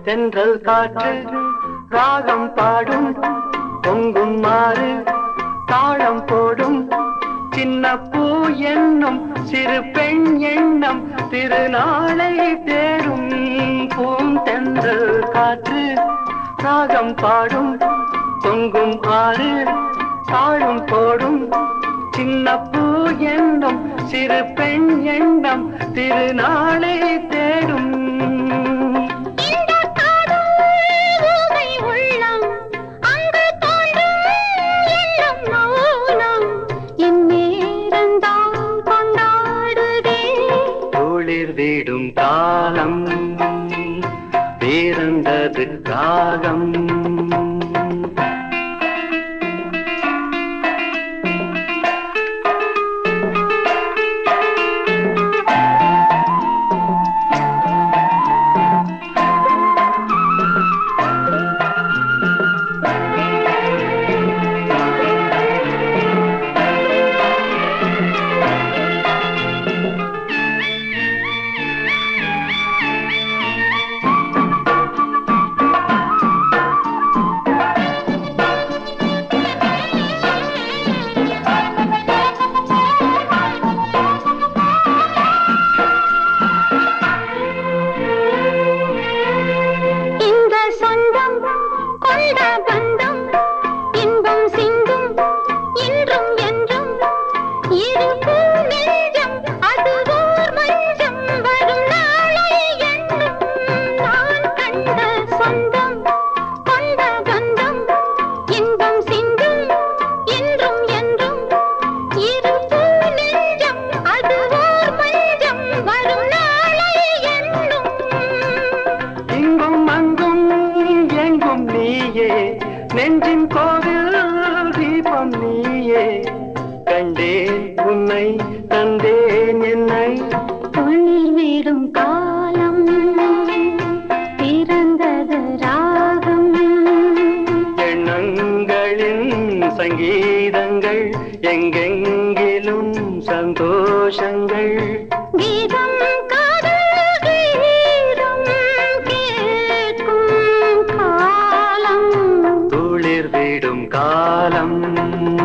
தென்றல் காற்று ராகம் பாடும் பொங்கும் மாறு தாளம் போடும் சின்ன பூ என்னும் சிறு பெண் எண்ணம் திருநாளை தேடும் பூந்தென்றல் காற்று ராகம் பாடும் பொங்கும் ஆறு தாழும் போடும் சின்ன பூ என்னும் சிறு பெண் எண்ணம் திருநாளை தேடும் இந்த காதல் ஊமை உள்ளம் அங்கு தோன்றும் எண்ணம் மௌனம் என் நேரந்தான் கொண்டாடுதே குளிர் வீடும் காலம் பிறந்தது ராகம் இந்த சொந்தம் கொண்ட பந்தம் இன்பம் சிந்தும் இன்றும் என்றும் இரு நெஞ்சம் அது ஓர் மஞ்சம் வரும் நாளை எண்ணும் நான் கண்ட சொந்தம் கொண்ட பந்தம் இன்பம் சிந்தும் இன்றும் என்றும் இரு நெஞ்சம் அது ஓர் மஞ்சம் வரும் நாளை எண்ணும் இங்கும் அங்கும் எங்கும் நீயே நெஞ்சின் கோவில் தீபம் நீயே கண்டேன் உன்னை தந்தேன் என்னை தொழில் வீடும் காலம் பிறந்தது ராகம் எண்ணங்களின் சங்கீதங்கள் எங்கெங்கிலும் சந்தோஷங்கள் கீதம் காதல் கீதம் கேட்கும் காலம் குளிர் விடும் காலம்